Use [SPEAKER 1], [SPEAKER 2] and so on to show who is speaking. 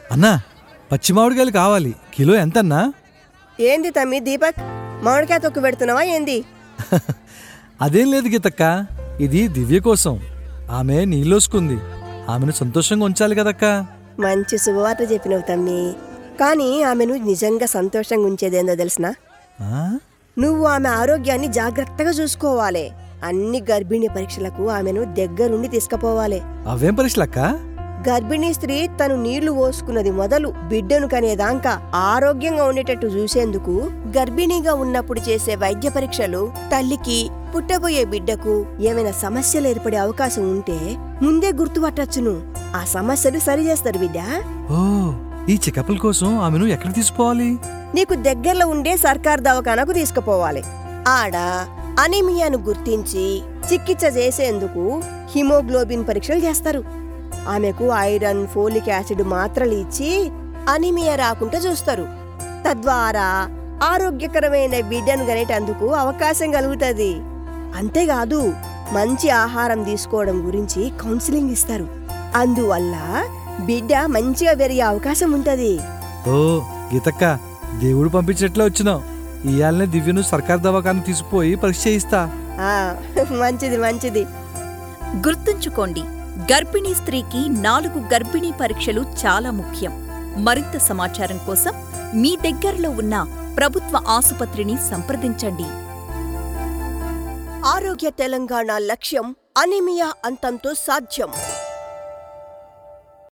[SPEAKER 1] అన్నా పచ్చి మామిడికాయలు కావాలి కిలో ఎంతన్నా
[SPEAKER 2] ఏంది తమ్మి దీపక్ మామిడికాయ తొక్కు పెడుతున్నావా ఏంది
[SPEAKER 1] అదేం లేదు గీతక్క ఇది దివ్య కోసం ఆమె నీళ్ళోసుకుంది ఆమెను సంతోషంగా ఉంచాలి కదక్కా
[SPEAKER 2] మంచి శుభవార్త చెప్పినవు తమ్మి కానీ ఆమెను నిజంగా సంతోషంగా ఉంచేదేందో తెలిసినా
[SPEAKER 1] ఆ?
[SPEAKER 2] నువ్వు ఆమె ఆరోగ్యాన్ని జాగ్రత్తగా చూసుకోవాలి అన్ని గర్భిణీ పరీక్షలకు ఆమెను దగ్గరుండి తీసుకుపోవాలి
[SPEAKER 1] అవేం పరీక్షలక్క
[SPEAKER 2] గర్భిణీ స్త్రీ తను నీళ్లు పోసుకున్నది మొదలు బిడ్డను కనేదాకా ఆరోగ్యంగా ఉండేటట్టు చూసేందుకు గర్భిణీగా ఉన్నప్పుడు చేసే వైద్య పరీక్షలు తల్లికి పుట్టబోయే బిడ్డకు ఏమైనా సమస్యలు ఏర్పడే అవకాశం ఉంటే ముందే గుర్తుపట్టచ్చును ఆ సమస్యలు సరిచేస్తారు బిడ్డ
[SPEAKER 1] ఓ ఈ చెకప్ల కోసం ఆమెను ఎక్కడ తీసుకోవాలి
[SPEAKER 2] నీకు దగ్గరలో ఉండే సర్కార్ దవాఖానకు తీసుకుపోవాలి ఆడ అనీమియాను గుర్తించి చికిత్స చేసేందుకు హిమోగ్లోబిన్ పరీక్షలు చేస్తారు ఆమెకు ఐరన్ ఫోలిక్ యాసిడ్ మాత్రలు ఇచ్చి అనీమియా రాకుండా చూస్తారు తద్వారా ఆరోగ్యకరమైన బిడ్డను గనేటందుకు అవకాశం కలుగుతుంది అంతేకాదు మంచి ఆహారం తీసుకోవడం గురించి కౌన్సిలింగ్ ఇస్తారు అందువల్ల బిడ్డ మంచిగా పెరిగే అవకాశం ఉంటది
[SPEAKER 1] ఓ గీతక్క దేవుడు పంపించినట్లే వచ్చినావు ఇయాలనే దివ్యను సర్కార్ దవాఖాన తీసుకుపోయి పరీక్ష చేయిస్తా
[SPEAKER 2] ఆ మంచిది మంచిది
[SPEAKER 3] గుర్తుంచుకోండి గర్భిణీ స్త్రీకి నాలుగు గర్భిణీ పరీక్షలు చాలా ముఖ్యం మరింత సమాచారం కోసం మీ దగ్గరలో ఉన్న ప్రభుత్వ ఆసుపత్రిని సంప్రదించండి
[SPEAKER 2] ఆరోగ్య తెలంగాణ లక్ష్యం అనిమియా అంతంతో సాధ్యం